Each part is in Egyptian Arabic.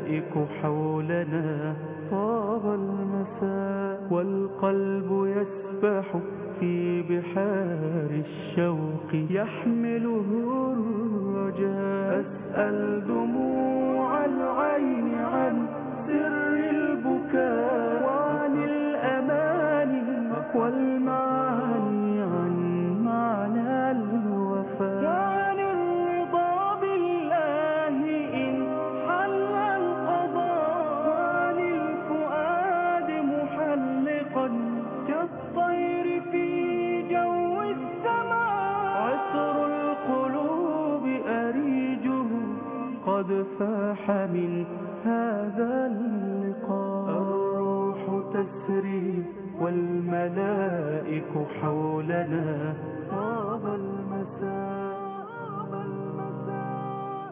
والملائك حولنا طاب المساء والقلب يسبح في بحار الشوق يحمله الرجاء أسأل دموع العين عن سر البكاء وعن الأماني والمعاني عن معنى الوفاء وعن الرضا بالله إن حل القضاء وعن الفؤاد محلقا كالطير في جو السماء عطر القلوب أريجه قد فاح من هذا اللقاء الروح تسري والملائك حولنا طاب المساء طاب المساء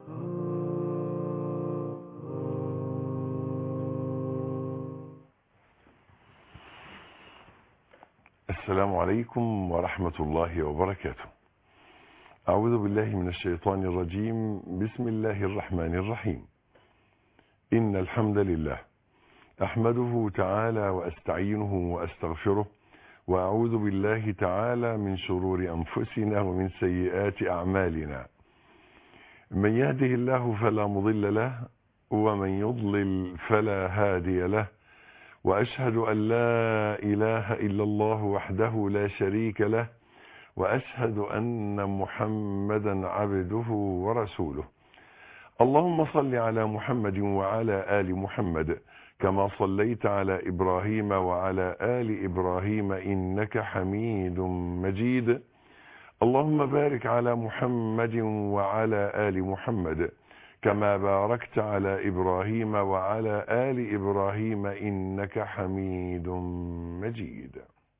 السلام عليكم ورحمة الله وبركاته أعوذ بالله من الشيطان الرجيم بسم الله الرحمن الرحيم إن الحمد لله أحمده تعالى وأستعينه وأستغفره وأعوذ بالله تعالى من شرور أنفسنا ومن سيئات أعمالنا من يهده الله فلا مضل له ومن يضلل فلا هادي له وأشهد أن لا إله إلا الله وحده لا شريك له وأشهد أن محمدا عبده ورسوله اللهم صل على محمد وعلى آل محمد كما صليت على إبراهيم وعلى آل إبراهيم إنك حميد مجيد اللهم بارك على محمد وعلى آل محمد كما باركت على إبراهيم وعلى آل إبراهيم إنك حميد مجيد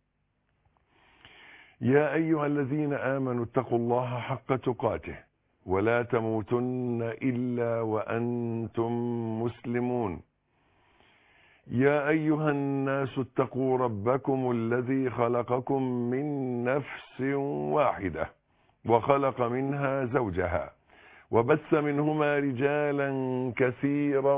يا أيها الذين آمنوا اتقوا الله حق تقاته ولا تموتن إلا وأنتم مسلمون يا أيها الناس اتقوا ربكم الذي خلقكم من نفس واحدة وخلق منها زوجها وبث منهما رجالا كثيرا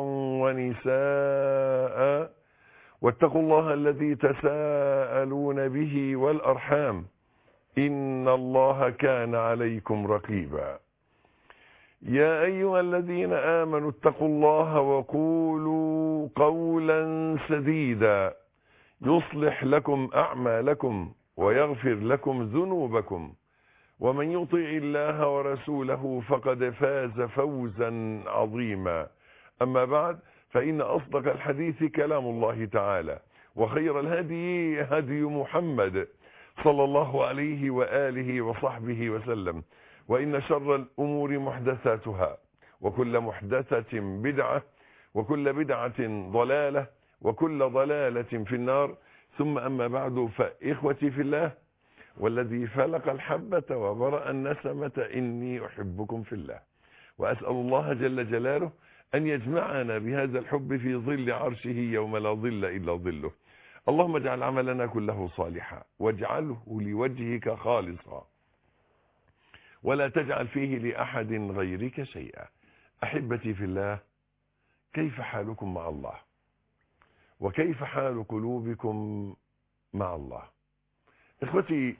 ونساء واتقوا الله الذي تساءلون به والأرحام إن الله كان عليكم رقيبا يا أيها الذين آمنوا اتقوا الله وقولوا قولا سديدا يصلح لكم أعمالكم ويغفر لكم ذنوبكم ومن يطع الله ورسوله فقد فاز فوزا عظيما أما بعد فإن أصدق الحديث كلام الله تعالى وخير الهدي هدي محمد صلى الله عليه وآله وصحبه وسلم وإن شر الأمور محدثاتها وكل محدثة بدعة وكل بدعة ضلالة وكل ضلالة في النار ثم أما بعد فإخوتي في الله والذي فلق الحبة وبرأ النسمة إني أحبكم في الله وأسأل الله جل جلاله أن يجمعنا بهذا الحب في ظل عرشه يوم لا ظل إلا ظله اللهم اجعل عملنا كله صالحا واجعله لوجهك خالصا ولا تجعل فيه لأحد غيرك شيئا أحبتي في الله كيف حالكم مع الله وكيف حال قلوبكم مع الله إخوتي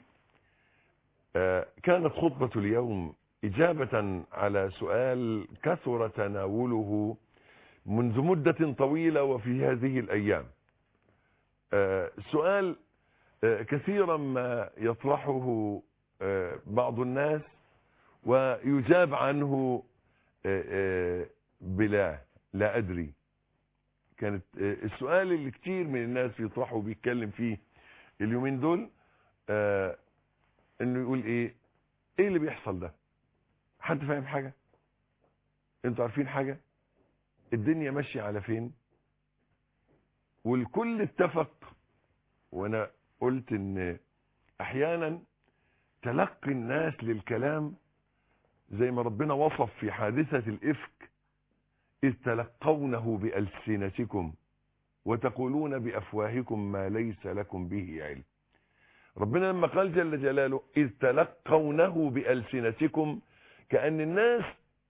كانت خطبة اليوم إجابة على سؤال كثر تناوله منذ مدة طويلة وفي هذه الأيام سؤال كثيرا ما يطرحه بعض الناس ويجاب عنه بلا لا أدري كانت السؤال اللي كتير من الناس يطرحه وبيتكلم فيه اليومين دول انه يقول ايه ايه اللي بيحصل ده حد فاهم حاجة انتوا عارفين حاجة الدنيا ماشية على فين والكل اتفق وانا قلت ان احيانا تلقي الناس للكلام زي ما ربنا وصف في حادثة الإفك إذ تلقونه بألسنتكم وتقولون بأفواهكم ما ليس لكم به علم ربنا لما قال جل جلاله إذ تلقونه بألسنتكم كأن الناس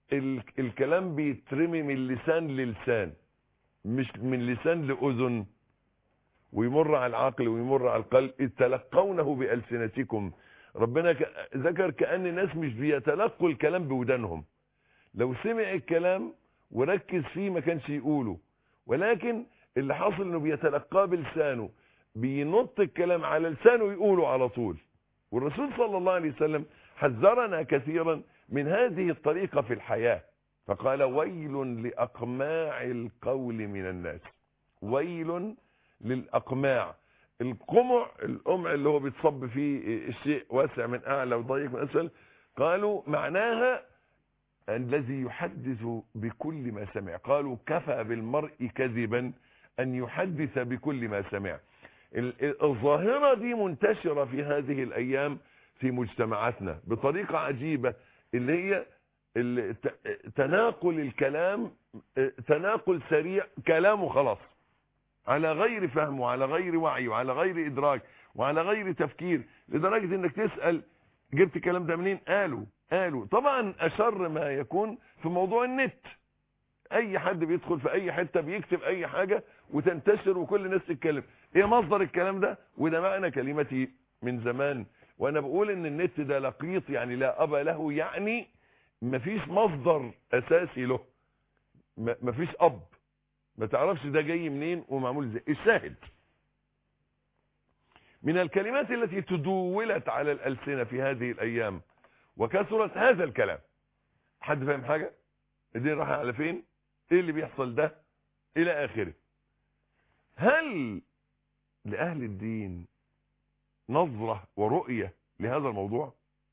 ال- الكلام بيترمي من لسان للسان مش من لسان لأذن ويمر على العقل ويمر على القلب إذ تلقونه بألسنتكم ربنا ك- ذكر كأن الناس مش بيتلقوا الكلام بودانهم لو سمع الكلام وركز فيه ما كانش يقوله ولكن اللي حاصل انه بيتلقاه بلسانه بينط الكلام على لسانه ويقوله على طول والرسول صلى الله عليه وسلم حذرنا كثيرا من هذه الطريقة في الحياة فقال ويل لأقماع القول من الناس ويل للأقماع القمع القمع اللي هو بيتصب فيه الشيء واسع من أعلى وضيق من أسفل قالوا معناها الذي يحدث بكل ما سمع قالوا كفى بالمرء كذبا أن يحدث بكل ما سمع ال- الظاهرة دي منتشرة في هذه الأيام في مجتمعاتنا بطريقة عجيبة اللي هي ال- ت- تناقل الكلام تناقل سريع كلامه خلاص على غير فهم وعلى غير وعي وعلى غير إدراك وعلى غير تفكير لدرجة انك تسأل جبت الكلام ده منين قالوا قالوا طبعا أشر ما يكون في موضوع النت اي حد بيدخل في اي حتة بيكتب اي حاجة وتنتشر وكل الناس تتكلم ايه مصدر الكلام ده وده معنى كلمتي من زمان وانا بقول ان النت ده لقيط يعني لا ابا له يعني مفيش مصدر اساسي له م- مفيش اب ما تعرفش ده جاي منين ومعمول ازاي الشاهد من الكلمات التي تدولت على الألسنة في هذه الأيام وكثرت هذا الكلام حد فاهم حاجة الدين راح على فين ايه اللي بيحصل ده الى اخره هل لأهل الدين نظرة ورؤية لهذا الموضوع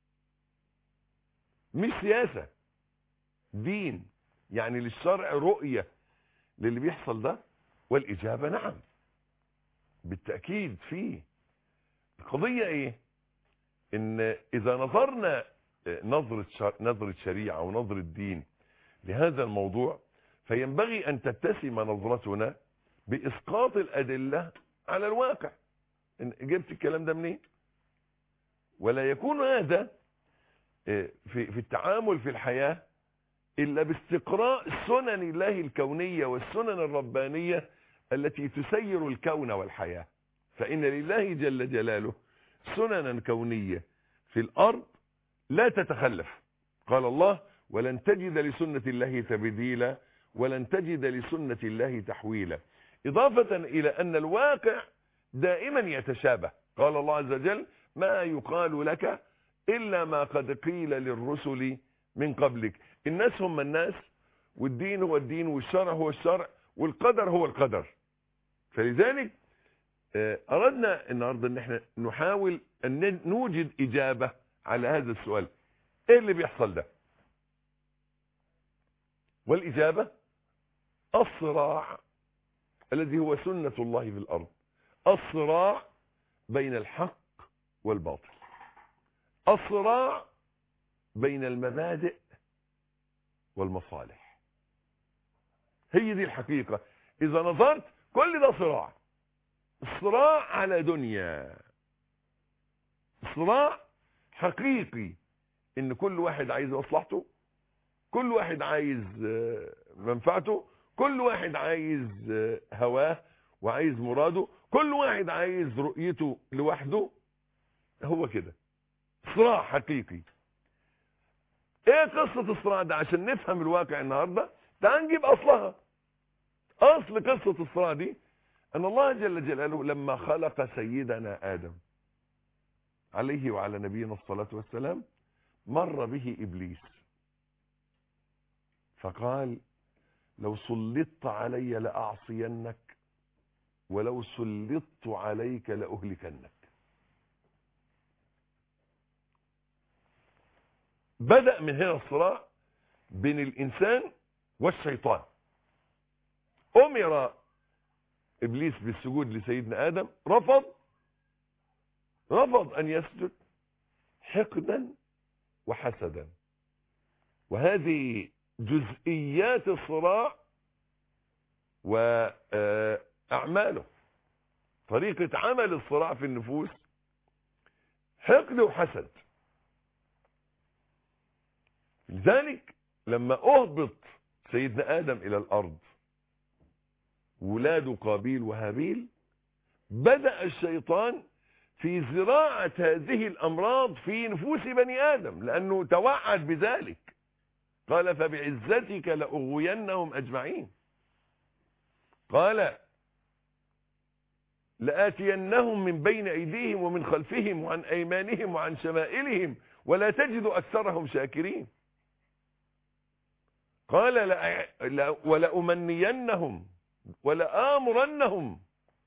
مش سياسة دين يعني للشرع رؤية للي بيحصل ده والإجابة نعم بالتأكيد فيه القضية ايه ان اذا نظرنا نظرة, شر... نظرة شريعة ونظرة دين لهذا الموضوع فينبغي ان تتسم نظرتنا باسقاط الادلة على الواقع إن جبت الكلام ده منين ولا يكون هذا في في التعامل في الحياة الا باستقراء سنن الله الكونية والسنن الربانية التي تسير الكون والحياة فإن لله جل جلاله سننا كونية في الأرض لا تتخلف قال الله ولن تجد لسنة الله تبديلا ولن تجد لسنة الله تحويلا إضافة إلى أن الواقع دائما يتشابه قال الله عز وجل ما يقال لك إلا ما قد قيل للرسل من قبلك الناس هم الناس والدين هو الدين والشرع هو الشرع والقدر هو القدر فلذلك أردنا النهاردة أن احنا نحاول أن نوجد إجابة على هذا السؤال إيه اللي بيحصل ده والإجابة الصراع الذي هو سنة الله في الأرض الصراع بين الحق والباطل الصراع بين المبادئ والمصالح هي دي الحقيقة إذا نظرت كل ده صراع صراع على دنيا صراع حقيقي ان كل واحد عايز مصلحته كل واحد عايز منفعته كل واحد عايز هواه وعايز مراده كل واحد عايز رؤيته لوحده هو كده صراع حقيقي ايه قصة الصراع ده عشان نفهم الواقع النهاردة تعال نجيب اصلها اصل قصة الصراع دي ان الله جل جلاله لما خلق سيدنا ادم عليه وعلى نبينا الصلاة والسلام مر به ابليس فقال لو سلطت علي لاعصينك ولو سلطت عليك لاهلكنك بدأ من هنا الصراع بين الانسان والشيطان امر ابليس بالسجود لسيدنا ادم رفض رفض ان يسجد حقدا وحسدا وهذه جزئيات الصراع واعماله طريقة عمل الصراع في النفوس حقد وحسد لذلك لما اهبط سيدنا ادم الى الارض ولاد قابيل وهابيل بدأ الشيطان في زراعة هذه الأمراض في نفوس بني آدم لأنه توعد بذلك قال فبعزتك لأغوينهم أجمعين قال لآتينهم من بين أيديهم ومن خلفهم وعن أيمانهم وعن شمائلهم ولا تجد أكثرهم شاكرين قال لأ- لأ- ولأمنينهم ولآمرنهم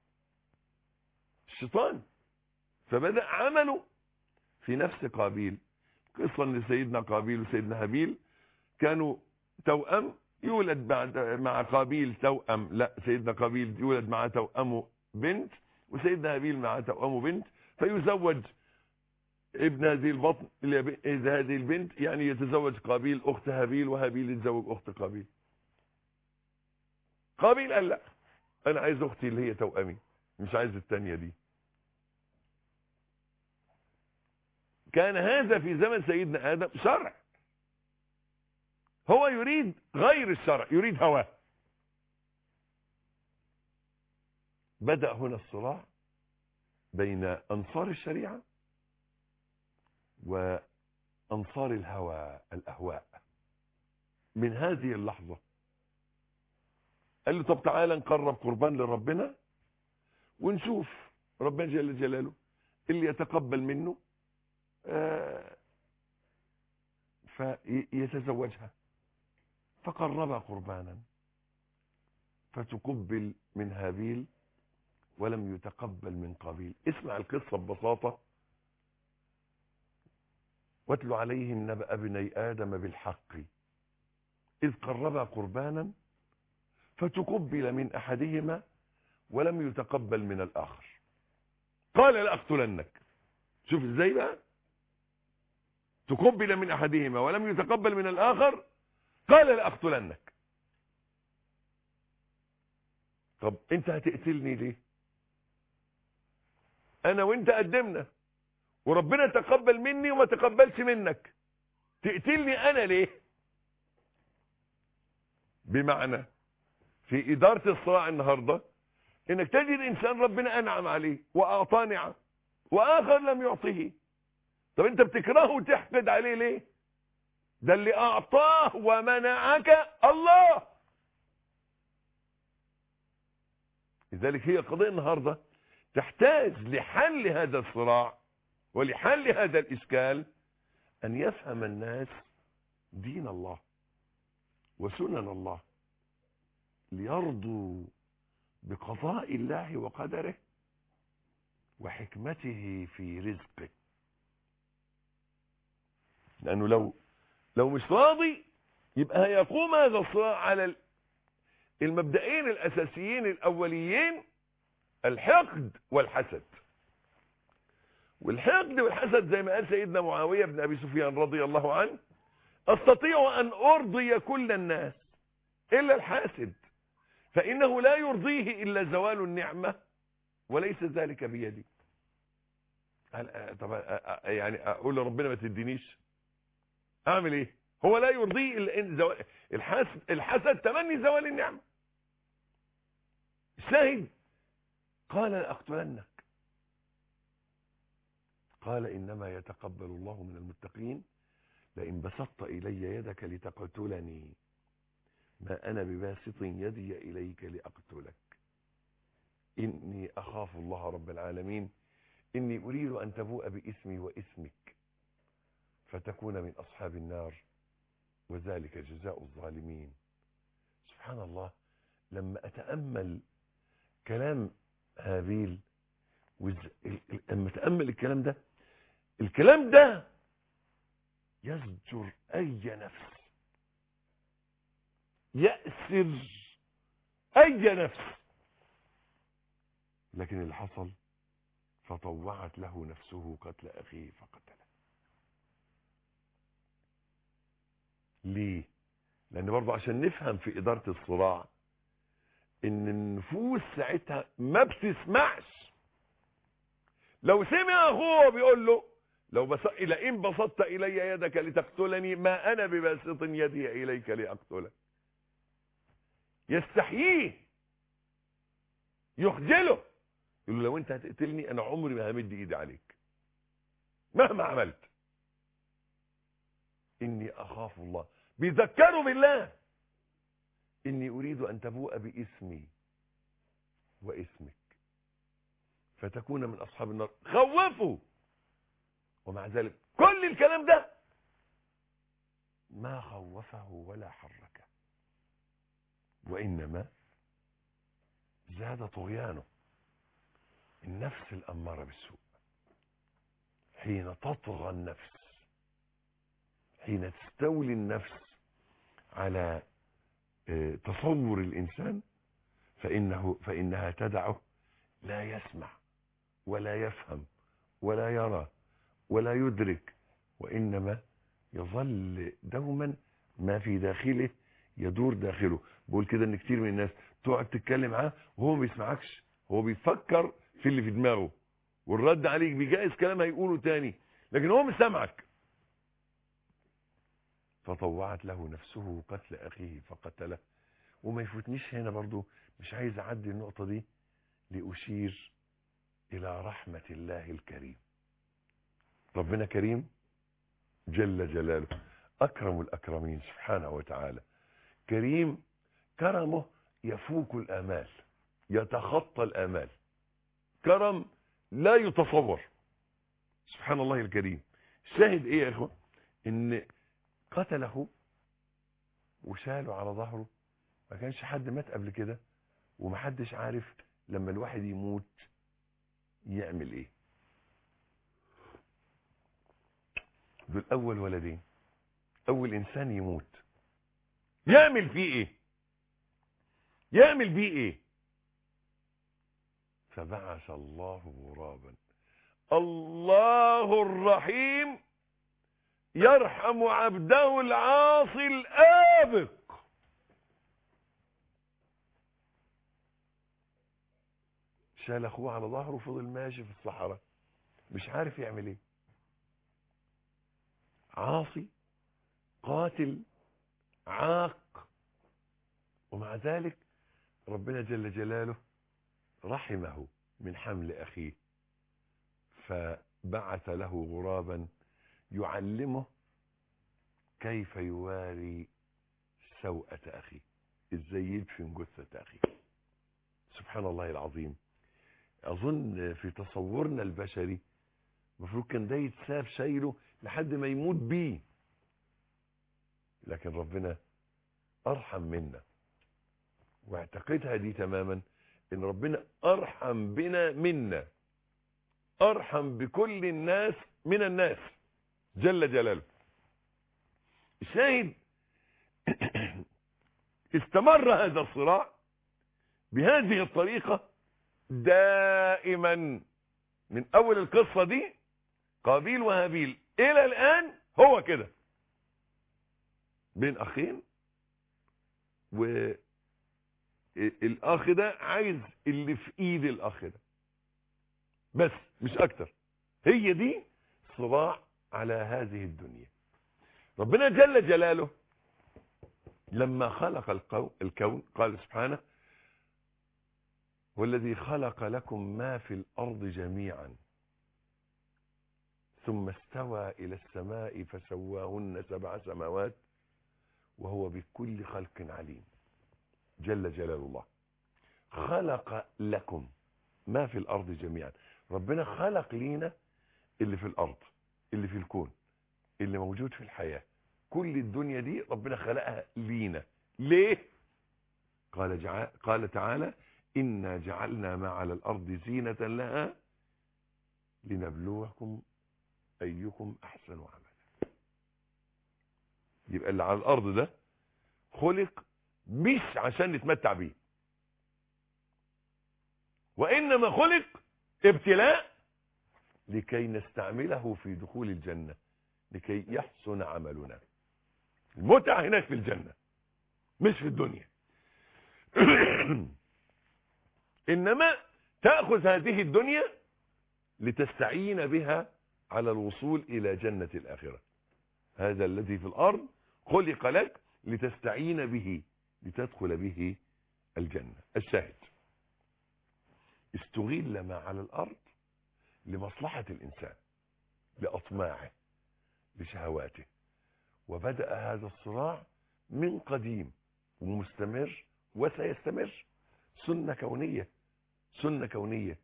الشيطان فبدأ عمله في نفس قابيل قصة ان سيدنا قابيل وسيدنا هابيل كانوا توأم يولد بعد مع قابيل توأم لا سيدنا قابيل يولد مع توأمه بنت وسيدنا هابيل مع توأمه بنت فيزوج ابن هذه البطن إذا هذه البنت يعني يتزوج قابيل اخت هابيل وهابيل يتزوج اخت قابيل قابيل قال لا انا عايز اختي اللي هي توأمي مش عايز التانية دي كان هذا في زمن سيدنا آدم شرع هو يريد غير الشرع يريد هواه بدأ هنا الصراع بين أنصار الشريعة وأنصار الهوى الأهواء من هذه اللحظة قال له طب تعالى نقرب قربان لربنا ونشوف ربنا جل جلاله اللي يتقبل منه آه، فيتزوجها فقربها قربانا فتقبل من هابيل ولم يتقبل من قابيل اسمع القصة ببساطة واتل عليهم نبأ ابني آدم بالحق إذ قربا قربانا فتقبل من أحدهما ولم يتقبل من الآخر قال لأقتلنك شوف ازاي بقى تقبل من أحدهما ولم يتقبل من الآخر قال لأقتلنك طب انت هتقتلني ليه انا وانت قدمنا وربنا تقبل مني وما تقبلش منك تقتلني انا ليه بمعنى في ادارة الصراع النهاردة انك تجد انسان ربنا انعم عليه واعطاه نعم واخر لم يعطيه طب انت بتكرهه وتحقد عليه ليه ده اللي اعطاه ومنعك الله لذلك هي قضية النهاردة تحتاج لحل هذا الصراع ولحل هذا الإشكال أن يفهم الناس دين الله وسنن الله ليرضوا بقضاء الله وقدره وحكمته في رزقه لأنه لو لو مش راضي يبقى هيقوم هذا الصراع على المبدئين الأساسيين الأوليين الحقد والحسد والحقد والحسد زي ما قال سيدنا معاوية بن أبي سفيان رضي الله عنه أستطيع أن أرضي كل الناس إلا الحاسد فإنه لا يرضيه إلا زوال النعمة وليس ذلك بيدي طب يعني أقول لربنا ما تدينيش أعمل إيه هو لا يرضيه إلا إن زوال الحسد, الحسد تمني زوال النعمة الشاهد قال لأقتلنك قال إنما يتقبل الله من المتقين لئن بسطت إلي يدك لتقتلني ما أنا بباسط يدي إليك لأقتلك إني أخاف الله رب العالمين إني أريد أن تبوء بإسمي وإسمك فتكون من أصحاب النار وذلك جزاء الظالمين سبحان الله لما أتأمل كلام هابيل وز... لما أتأمل الكلام ده الكلام ده يزجر أي نفس يأسر أي نفس لكن اللي حصل فطوعت له نفسه قتل أخيه فقتله ليه لأن برضه عشان نفهم في إدارة الصراع إن النفوس ساعتها ما بتسمعش لو سمع أخوه بيقول له لو بس... لئن بسطت إلي يدك لتقتلني ما أنا بباسط يدي إليك لأقتلك يستحييه يخجله يقول له لو انت هتقتلني انا عمري ما همد ايدي عليك مهما عملت اني اخاف الله بيذكروا بالله اني اريد ان تبوء باسمي واسمك فتكون من اصحاب النار خوفوا ومع ذلك كل الكلام ده ما خوفه ولا حركه وانما زاد طغيانه النفس الاماره بالسوء حين تطغى النفس حين تستولي النفس على آه، تصور الانسان فانه فانها تدعه لا يسمع ولا يفهم ولا يرى ولا يدرك وانما يظل دوما ما في داخله يدور داخله بقول كده ان كتير من الناس تقعد تتكلم معاه وهو ما بيسمعكش هو بيفكر في اللي في دماغه والرد عليك بيجائز كلام هيقوله تاني لكن هو مش سامعك فطوعت له نفسه قتل اخيه فقتله وما يفوتنيش هنا برضو مش عايز اعدي النقطة دي لاشير الى رحمة الله الكريم ربنا كريم جل جلاله اكرم الاكرمين سبحانه وتعالى كريم كرمه يفوق الامال يتخطى الامال كرم لا يتصور سبحان الله الكريم شاهد ايه يا اخوة ان قتله وشاله على ظهره ما كانش حد مات قبل كده ومحدش عارف لما الواحد يموت يعمل ايه دول اول ولدين اول انسان يموت يعمل فيه ايه يعمل بيه ايه فبعث الله غرابا الله الرحيم يرحم عبده العاصي الآبق شال اخوه على ظهره وفضل ماشي في الصحراء مش عارف يعمل ايه عاصي قاتل عاق ومع ذلك ربنا جل جلاله رحمه من حمل اخيه فبعث له غرابا يعلمه كيف يواري سوءة اخيه ازاي يدفن جثة اخيه سبحان الله العظيم اظن في تصورنا البشري المفروض كان ده يتساب شايله لحد ما يموت بيه لكن ربنا ارحم منا واعتقدها دي تماما ان ربنا ارحم بنا منا ارحم بكل الناس من الناس جل جلاله الشاهد استمر هذا الصراع بهذه الطريقة دائما من اول القصة دي قابيل وهابيل الى الان هو كده بين اخين والاخ ده عايز اللي في ايد الاخ ده بس مش اكتر هي دي صراع على هذه الدنيا ربنا جل جلاله لما خلق القو- الكون قال سبحانه والذي خلق لكم ما في الارض جميعا ثم استوى الى السماء فسواهن سبع سماوات وهو بكل خلق عليم جل جلال الله خلق لكم ما في الارض جميعا ربنا خلق لينا اللي في الارض اللي في الكون اللي موجود في الحياة كل الدنيا دي ربنا خلقها لينا ليه قال, جع... قال تعالى إنا جعلنا ما على الأرض زينة لها لنبلوكم أيكم أحسن عملا يبقى اللي على الأرض ده خلق مش عشان نتمتع بيه وإنما خلق ابتلاء لكي نستعمله في دخول الجنة لكي يحسن عملنا المتعة هناك في الجنة مش في الدنيا إنما تأخذ هذه الدنيا لتستعين بها على الوصول إلى جنة الآخرة هذا الذي في الأرض خلق لك لتستعين به لتدخل به الجنة الشاهد استغل ما على الأرض لمصلحة الإنسان لأطماعه لشهواته وبدأ هذا الصراع من قديم ومستمر وسيستمر سنة كونية سنة كونية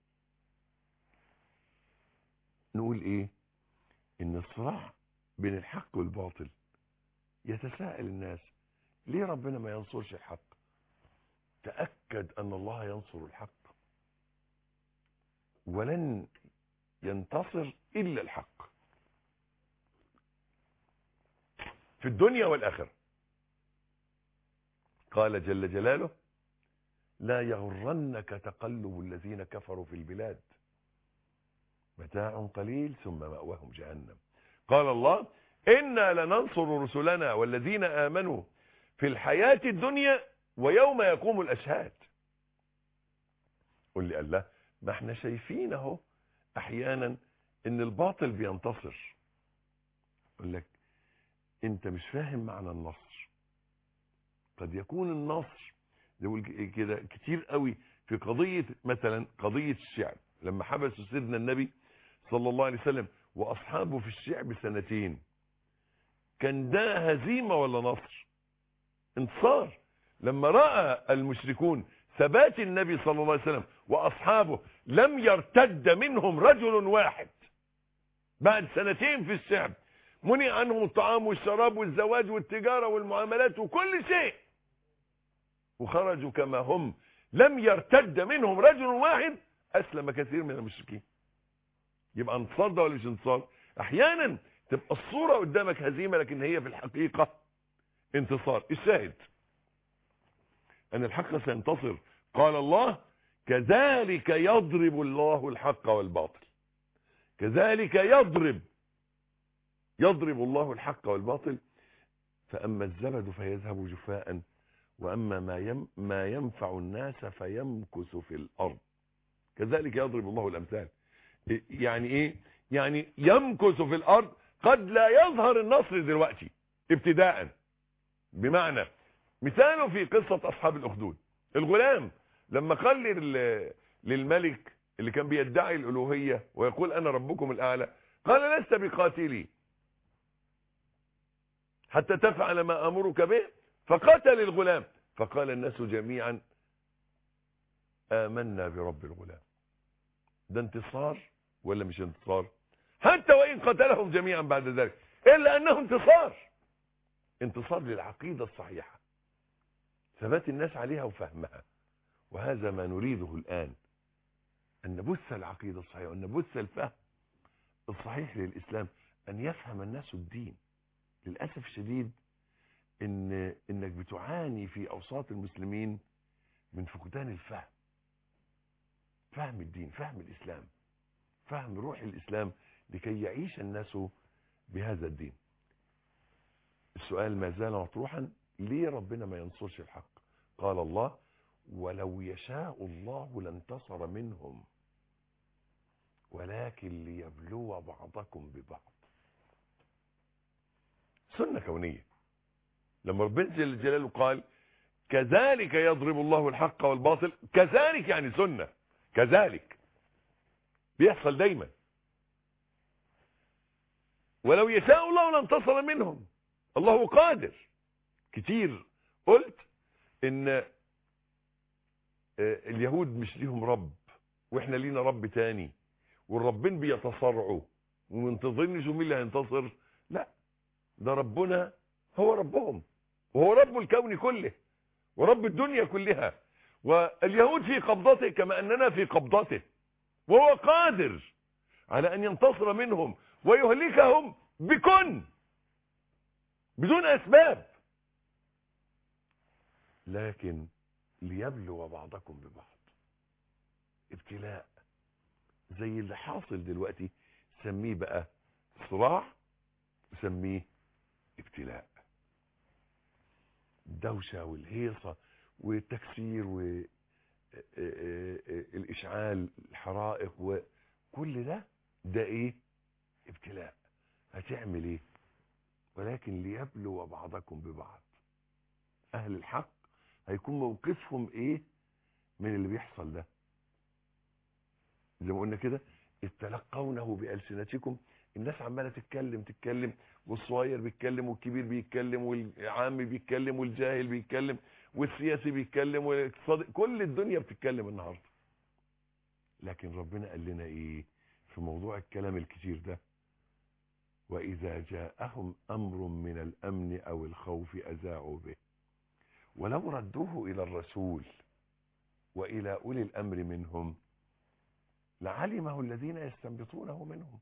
نقول ايه ان الصراع بين الحق والباطل يتساءل الناس ليه ربنا ما ينصرش الحق تأكد ان الله ينصر الحق ولن ينتصر الا الحق في الدنيا والاخره قال جل جلاله لا يغرنك تقلب الذين كفروا في البلاد متاع قليل ثم مأواهم جهنم قال الله إنا لننصر رسلنا والذين آمنوا في الحياة الدنيا ويوم يقوم الأشهاد قل لي الله ما احنا شايفين اهو احيانا ان الباطل بينتصر يقول لك انت مش فاهم معنى النصر قد يكون النصر يقول كده كتير قوي في قضية مثلا قضية الشعب لما حبسوا سيدنا النبي صلى الله عليه وسلم واصحابه في الشعب سنتين كان ده هزيمة ولا نصر انتصار لما رأى المشركون ثبات النبي صلى الله عليه وسلم واصحابه لم يرتد منهم رجل واحد بعد سنتين في الشعب منع عنهم الطعام والشراب والزواج والتجارة والمعاملات وكل شيء وخرجوا كما هم لم يرتد منهم رجل واحد اسلم كثير من المشركين يبقى انتصار ده ولا مش انتصار احيانا تبقى الصورة قدامك هزيمة لكن هي في الحقيقة انتصار الشاهد ان الحق سينتصر قال الله كذلك يضرب الله الحق والباطل كذلك يضرب يضرب الله الحق والباطل فأما الزبد فيذهب جفاء وأما ما, يم ما ينفع الناس فيمكث في الأرض كذلك يضرب الله الأمثال يعني إيه يعني يمكث في الأرض قد لا يظهر النصر دلوقتي ابتداء بمعنى مثاله في قصة أصحاب الأخدود الغلام لما قال للملك اللي كان بيدعي الألوهية ويقول أنا ربكم الأعلى قال لست بقاتلي حتى تفعل ما أمرك به فقتل الغلام فقال الناس جميعا آمنا برب الغلام ده انتصار ولا مش انتصار حتى وإن قتلهم جميعا بعد ذلك إلا أنه انتصار انتصار للعقيدة الصحيحة ثبات الناس عليها وفهمها وهذا ما نريده الآن أن نبث العقيدة الصحيحة وأن نبث الفهم الصحيح للإسلام أن يفهم الناس الدين للأسف الشديد إن إنك بتعاني في أوساط المسلمين من فقدان الفهم فهم الدين فهم الإسلام فهم روح الإسلام لكي يعيش الناس بهذا الدين السؤال ما زال مطروحا ليه ربنا ما ينصرش الحق قال الله ولو يشاء الله لانتصر منهم ولكن ليبلو بعضكم ببعض سنة كونية لما ربنا جل جلاله قال كذلك يضرب الله الحق والباطل كذلك يعني سنة كذلك بيحصل دايما ولو يشاء الله لانتصر منهم الله قادر كتير قلت ان اليهود مش ليهم رب واحنا لينا رب تاني والربين بيتصارعوا ومنتظرين نشوف مين اللي هينتصر لا ده ربنا هو ربهم وهو رب الكون كله ورب الدنيا كلها واليهود في قبضته كما اننا في قبضته وهو قادر على ان ينتصر منهم ويهلكهم بكن بدون اسباب لكن ليبلو بعضكم ببعض ابتلاء زي اللي حاصل دلوقتي سميه بقى صراع وسميه ابتلاء الدوشة والهيصة والتكسير والإشعال الحرائق وكل ده ده ايه ابتلاء هتعمل ايه ولكن ليبلو بعضكم ببعض اهل الحق هيكون موقفهم ايه من اللي بيحصل ده زي ما قلنا كده إذ تلقونه بألسنتكم الناس عمالة تتكلم تتكلم والصغير بيتكلم والكبير بيتكلم والعام بيتكلم والجاهل بيتكلم والسياسي بيتكلم والاقتصادي كل الدنيا بتتكلم النهارده لكن ربنا قال لنا ايه في موضوع الكلام الكتير ده واذا جاءهم امر من الامن او الخوف اذاعوا به ولو ردوه الى الرسول والى اولي الامر منهم لعلمه الذين يستنبطونه منهم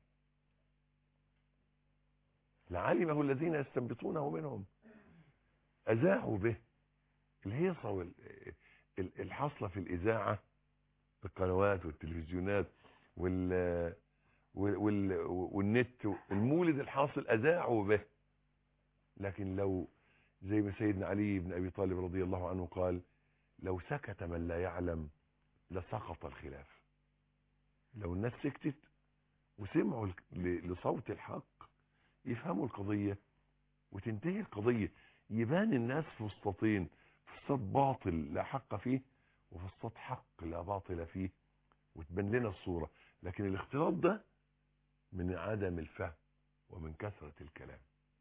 لعلمه الذين يستنبطونه منهم اذاعوا به الهيصه وال- ال- الحاصله في الاذاعه القنوات والتلفزيونات وال وال وال- والنت المولد الحاصل اذاعوا به لكن لو زي ما سيدنا علي بن ابي طالب رضي الله عنه قال لو سكت من لا يعلم لسقط الخلاف لو الناس سكتت وسمعوا ل- لصوت الحق يفهموا القضية وتنتهي القضية يبان الناس في وسطين فسطاط باطل لا حق فيه وفسطاط حق لا باطل فيه وتبان لنا الصورة لكن الاختلاط ده من عدم الفهم ومن كثرة الكلام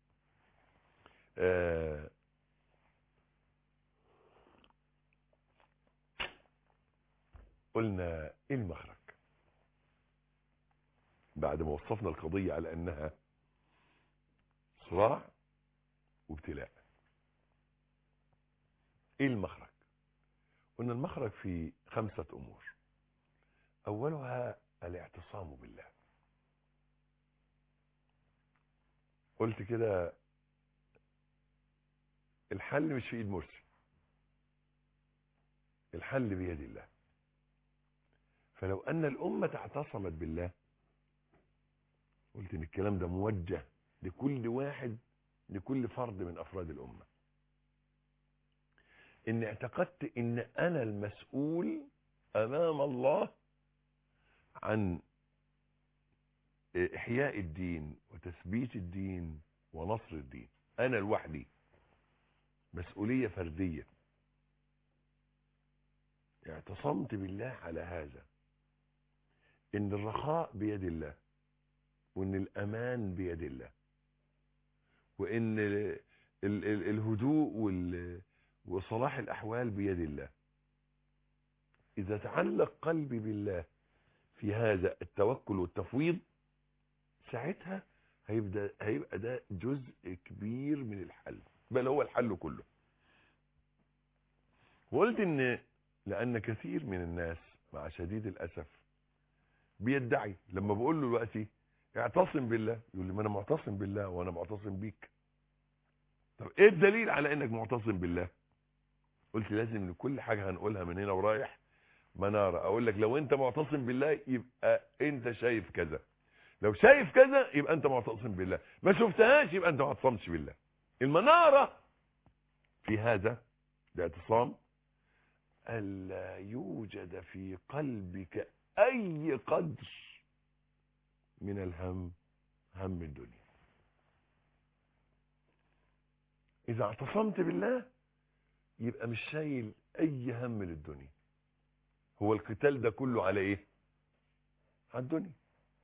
آه قلنا ايه المخرج بعد ما وصفنا القضية على انها صراع وابتلاء ايه المخرج قلنا المخرج في خمسة امور اولها الاعتصام بالله قلت كده الحل مش في ايد مرسي الحل بيد الله فلو ان الامة اعتصمت بالله قلت ان الكلام ده موجه لكل واحد لكل فرد من افراد الامه ان اعتقدت ان انا المسؤول امام الله عن احياء الدين وتثبيت الدين ونصر الدين انا لوحدي مسؤوليه فرديه اعتصمت بالله على هذا ان الرخاء بيد الله وان الامان بيد الله وان ال- ال- ال- الهدوء وال- وصلاح الاحوال بيد الله اذا تعلق قلبي بالله في هذا التوكل والتفويض ساعتها هيبدا هيبقى ده جزء كبير من الحل بل هو الحل كله وقلت ان لان كثير من الناس مع شديد الاسف بيدعي لما بقول له دلوقتي اعتصم بالله يقول لي ما انا معتصم بالله وانا معتصم بيك طب ايه الدليل على انك معتصم بالله قلت لازم لكل حاجه هنقولها من هنا ورايح مناره اقول لك لو انت معتصم بالله يبقى انت شايف كذا لو شايف كذا يبقى انت معتصم بالله ما شفتهاش يبقى انت ما اعتصمتش بالله المناره في هذا الاعتصام الا يوجد في قلبك اي قدر من الهم هم الدنيا اذا اعتصمت بالله يبقى مش شايل اي هم للدنيا هو القتال ده كله على ايه على الدنيا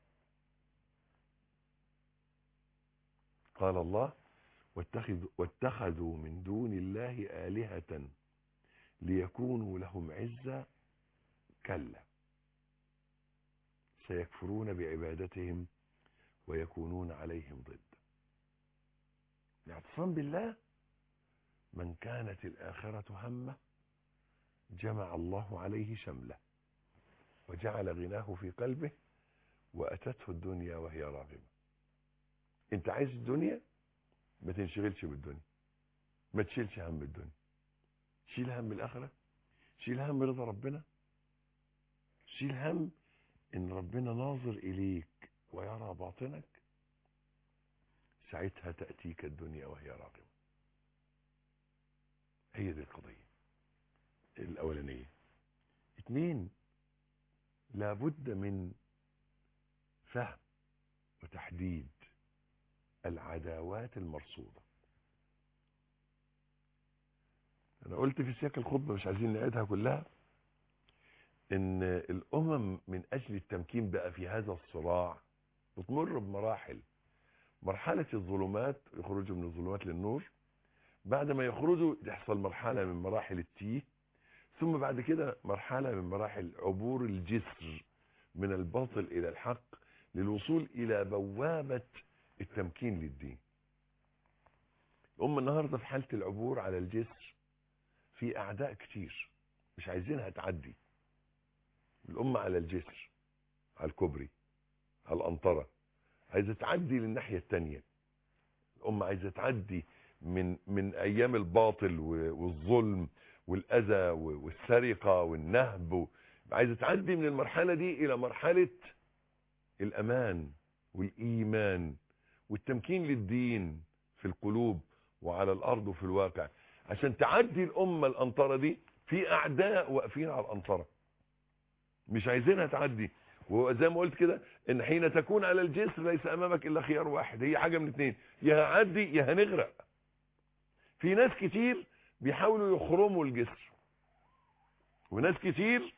قال الله واتخذوا, واتخذوا من دون الله آلهة ليكونوا لهم عزة كلا سيكفرون بعبادتهم ويكونون عليهم ضد الاعتصام بالله من كانت الآخرة همه جمع الله عليه شمله وجعل غناه في قلبه وأتته الدنيا وهي راغمة انت عايز الدنيا ما تنشغلش بالدنيا ما تشيلش هم الدنيا شيل هم الآخرة شيل هم رضا ربنا شيل هم ان ربنا ناظر اليك ويرى باطنك ساعتها تأتيك الدنيا وهي راغمة هي دي القضية الأولانية اتنين لابد من فهم وتحديد العداوات المرصودة أنا قلت في سياق الخطبة مش عايزين نعيدها كلها إن الأمم من أجل التمكين بقى في هذا الصراع بتمر بمراحل مرحلة الظلمات يخرجوا من الظلمات للنور بعد ما يخرجوا تحصل مرحلة من مراحل التيه ثم بعد كده مرحلة من مراحل عبور الجسر من الباطل إلى الحق للوصول إلى بوابة التمكين للدين الأمة النهاردة في حالة العبور على الجسر في أعداء كتير مش عايزينها تعدي الأمة على الجسر على الكوبري على الأنطرة عايزة تعدي للناحية التانية الأمة عايزة تعدي من من أيام الباطل والظلم والأذى والسرقة والنهب عايزة تعدي من المرحلة دي إلى مرحلة الأمان والإيمان والتمكين للدين في القلوب وعلى الأرض وفي الواقع عشان تعدي الأمة الأنطرة دي في أعداء واقفين على الأنطرة مش عايزينها تعدي وزي ما قلت كده ان حين تكون على الجسر ليس امامك الا خيار واحد هي حاجة من اتنين يا هعدي يا هنغرق في ناس كتير بيحاولوا يخرموا الجسر وناس كتير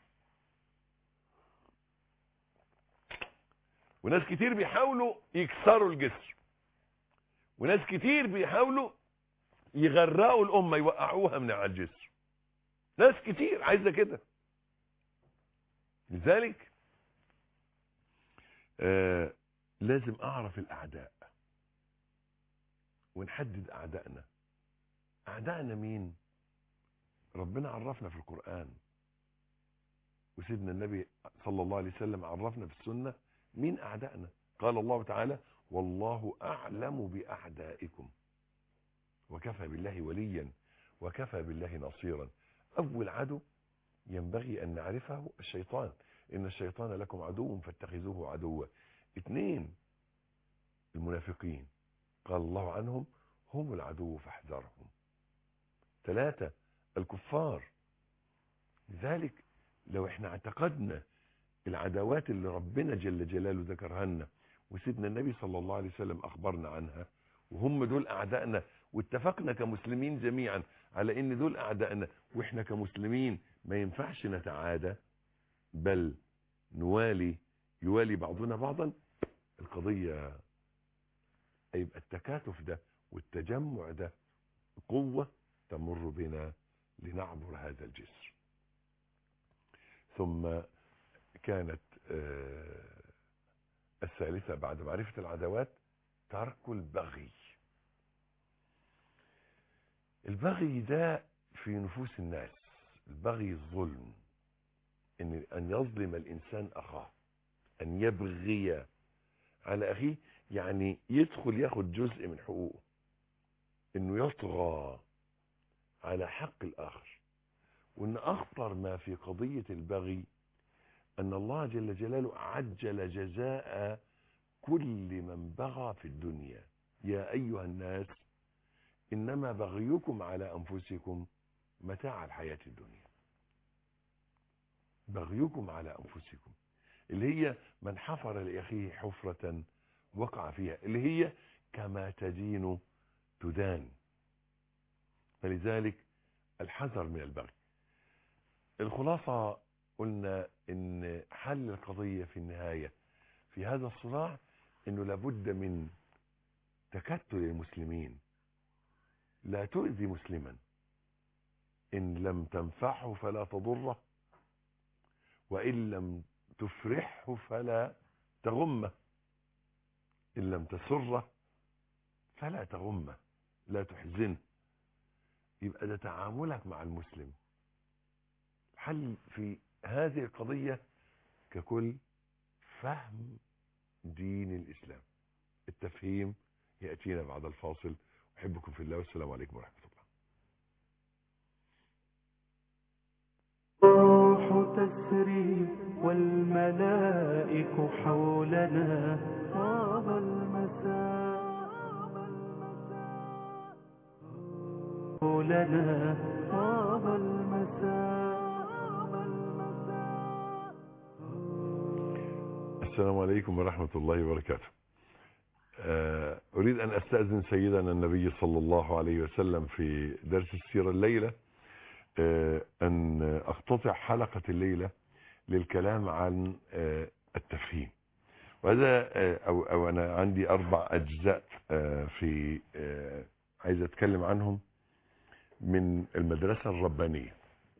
وناس كتير بيحاولوا يكسروا الجسر وناس كتير بيحاولوا يغرقوا الامه يوقعوها من على الجسر ناس كتير عايزه كده لذلك آه لازم اعرف الاعداء ونحدد اعدائنا اعدائنا مين ربنا عرفنا في القرآن وسيدنا النبي صلى الله عليه وسلم عرفنا في السنة مين اعدائنا قال الله تعالى والله اعلم باعدائكم وكفى بالله وليا وكفى بالله نصيرا اول عدو ينبغي ان نعرفه الشيطان ان الشيطان لكم عدو فاتخذوه عدوا اثنين المنافقين قال الله عنهم هم العدو فاحذرهم ثلاثة الكفار لذلك لو احنا اعتقدنا العداوات اللي ربنا جل جلاله ذكرها لنا وسيدنا النبي صلى الله عليه وسلم اخبرنا عنها وهم دول اعدائنا واتفقنا كمسلمين جميعا على ان دول اعدائنا واحنا كمسلمين ما ينفعش نتعادى بل نوالي يوالي بعضنا بعضا القضية يبقى التكاتف ده والتجمع ده قوة تمر بنا لنعبر هذا الجسر ثم كانت الثالثة بعد معرفة العداوات ترك البغي البغي ده في نفوس الناس البغي الظلم ان ان يظلم الانسان اخاه ان يبغي على اخيه يعني يدخل ياخد جزء من حقوقه انه يطغى على حق الاخر وان اخطر ما في قضية البغي ان الله جل جلاله عجل جزاء كل من بغى في الدنيا يا ايها الناس انما بغيكم على انفسكم متاع الحياة الدنيا بغيكم على انفسكم اللي هي من حفر لاخيه حفرة وقع فيها اللي هي كما تدين تدان فلذلك الحذر من البغي الخلاصة قلنا ان حل القضية في النهاية في هذا الصراع انه لابد من تكتل المسلمين لا تؤذي مسلما ان لم تنفعه فلا تضره وان لم تفرحه فلا تغمه ان لم تسره فلا تغمه لا تحزنه يبقى ده تعاملك مع المسلم حل في هذه القضية ككل فهم دين الإسلام التفهيم يأتينا بعد الفاصل أحبكم في الله والسلام عليكم ورحمة الله الروح تسري والملائك حولنا طاب المساء لنا طاب المساء السلام عليكم ورحمة الله وبركاته آه، أريد أن أستأذن سيدنا النبي صلى الله عليه وسلم في درس السيرة الليلة آه، أن أقتطع حلقة الليلة للكلام عن آه، التفهيم وهذا آه، أو, أو أنا عندي أربع أجزاء آه، في آه، عايز أتكلم عنهم من المدرسة الربانية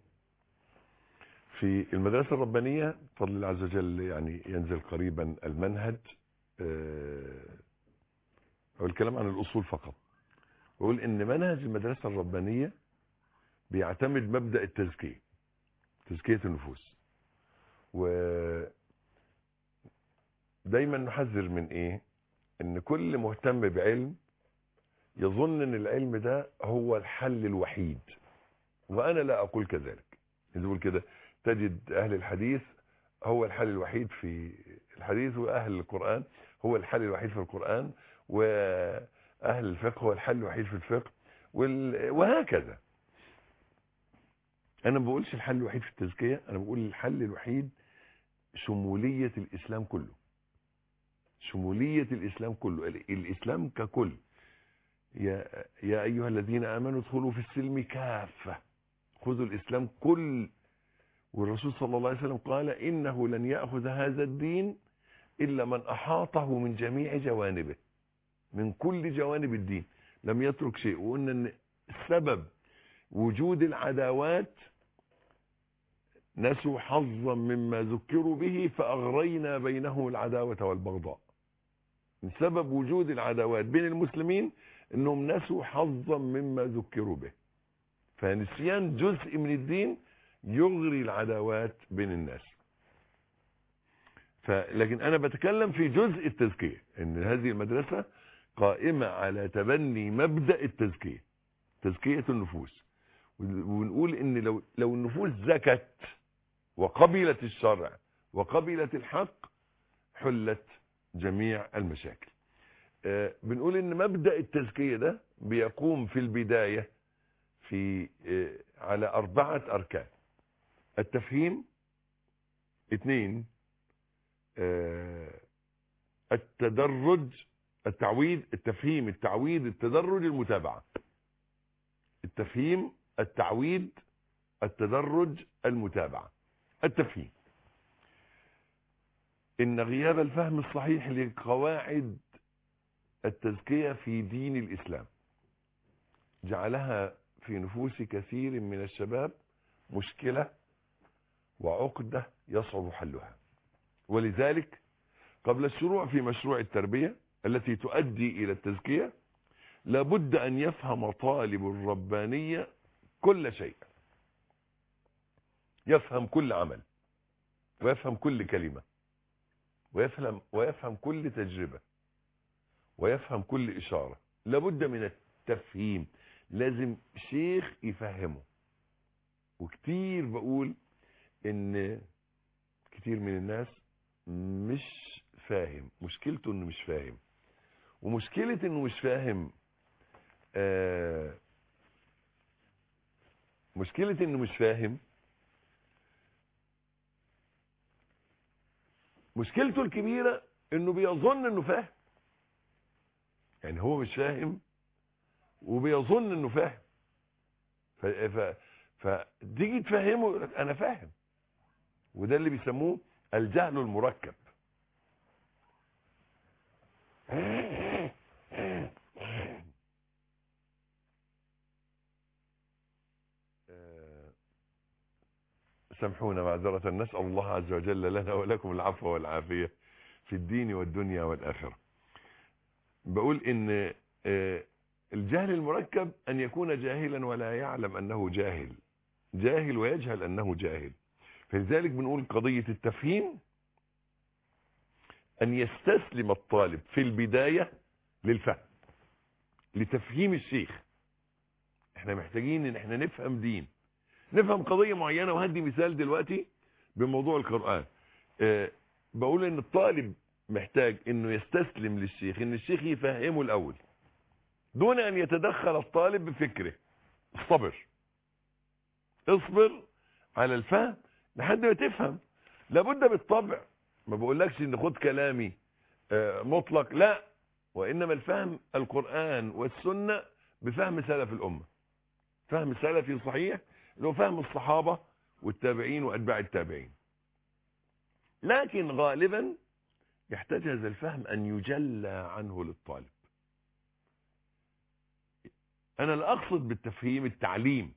في المدرسة الربانية بفضل الله عز وجل يعني ينزل قريبا المنهج آه، أو الكلام عن الأصول فقط بقول إن منهج المدرسة الربانية بيعتمد مبدأ التزكية تزكية النفوس و دايما نحذر من ايه ان كل مهتم بعلم يظن ان العلم ده هو الحل الوحيد وانا لا اقول كذلك نقول كده تجد اهل الحديث هو الحل الوحيد في الحديث واهل القرآن هو الحل الوحيد في القرآن واهل الفقه هو الحل الوحيد في الفقه وال... وهكذا انا ما بقولش الحل الوحيد في التزكية انا بقول الحل الوحيد شمولية الاسلام كله شمولية الإسلام كله ال- الإسلام ككل يا, يا أيها الذين آمنوا ادخلوا في السلم كافة خذوا الإسلام كل والرسول صلى الله عليه وسلم قال إنه لن يأخذ هذا الدين إلا من أحاطه من جميع جوانبه من كل جوانب الدين لم يترك شيء وقلنا أن سبب وجود العداوات نسوا حظا مما ذكروا به فأغرينا بينهم العداوة والبغضاء من سبب وجود العداوات بين المسلمين انهم نسوا حظا مما ذكروا به فنسيان جزء من الدين يغري العداوات بين الناس فلكن انا بتكلم في جزء التزكية ان هذه المدرسة قائمة على تبني مبدأ التزكية تزكية النفوس ونقول ان لو, لو النفوس زكت وقبلت الشرع وقبلت الحق حلت جميع المشاكل آه، بنقول ان مبدأ التزكية ده بيقوم في البداية في آه، على اربعة اركان التفهيم اثنين آه، التدرج التعويد التفهيم التعويد التدرج المتابعة التفهيم التعويد التدرج المتابعة التفهيم إن غياب الفهم الصحيح لقواعد التزكية في دين الإسلام جعلها في نفوس كثير من الشباب مشكلة وعقدة يصعب حلها ولذلك قبل الشروع في مشروع التربية التي تؤدي إلى التزكية لابد أن يفهم طالب الربانية كل شيء يفهم كل عمل ويفهم كل كلمة ويفهم, ويفهم كل تجربة ويفهم كل إشارة لابد من التفهيم لازم شيخ يفهمه وكتير بقول ان كتير من الناس مش فاهم مشكلته انه مش فاهم ومشكلة انه مش فاهم آه مشكلة انه مش فاهم مشكلته الكبيرة انه بيظن انه فاهم يعني هو مش فاهم وبيظن انه فاهم ف... ف... فتيجي تفهمه يقول لك انا فاهم وده اللي بيسموه الجهل المركب سامحونا معذرة نسأل الله عز وجل لنا ولكم العفو والعافية في الدين والدنيا والآخرة بقول ان الجهل المركب ان يكون جاهلا ولا يعلم انه جاهل جاهل ويجهل انه جاهل فلذلك بنقول قضية التفهيم ان يستسلم الطالب في البداية للفهم لتفهيم الشيخ احنا محتاجين ان احنا نفهم دين نفهم قضية معينة وهدي مثال دلوقتي بموضوع القرآن أه بقول ان الطالب محتاج انه يستسلم للشيخ ان الشيخ يفهمه الاول دون ان يتدخل الطالب بفكره اصبر اصبر على الفهم لحد ما تفهم لابد بالطبع ما بقولكش ان خد كلامي أه مطلق لا وإنما الفهم القرآن والسنة بفهم سلف الأمة فهم سلفي صحيح اللي هو فهم الصحابة والتابعين وأتباع التابعين لكن غالبا يحتاج هذا الفهم أن يجلى عنه للطالب أنا لا أقصد بالتفهيم التعليم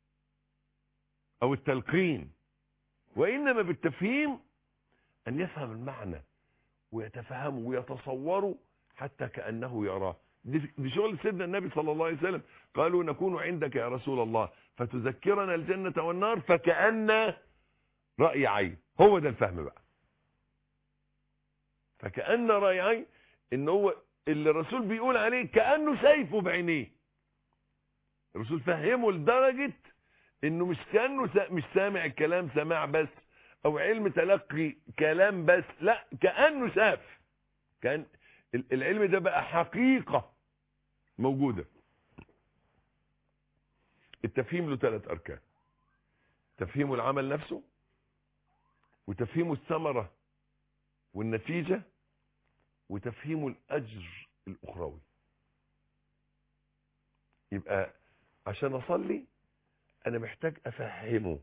أو التلقين وإنما بالتفهيم أن يفهم المعنى ويتفهمه ويتصوره حتى كأنه يراه دي دي شغل سيدنا النبي صلى الله عليه وسلم قالوا نكون عندك يا رسول الله فتذكرنا الجنة والنار فكأن رأي عين هو ده الفهم بقى فكأن رأي عين ان هو اللي الرسول بيقول عليه كأنه شايفه بعينيه الرسول فهمه لدرجة انه مش كأنه سا مش سامع الكلام سماع بس او علم تلقي كلام بس لا كأنه شاف كان ال- العلم ده بقى حقيقة موجودة التفهيم له ثلاث اركان تفهيم العمل نفسه وتفهيم الثمرة والنتيجة وتفهيم الأجر الأخروي يبقى عشان أصلي أنا محتاج أفهمه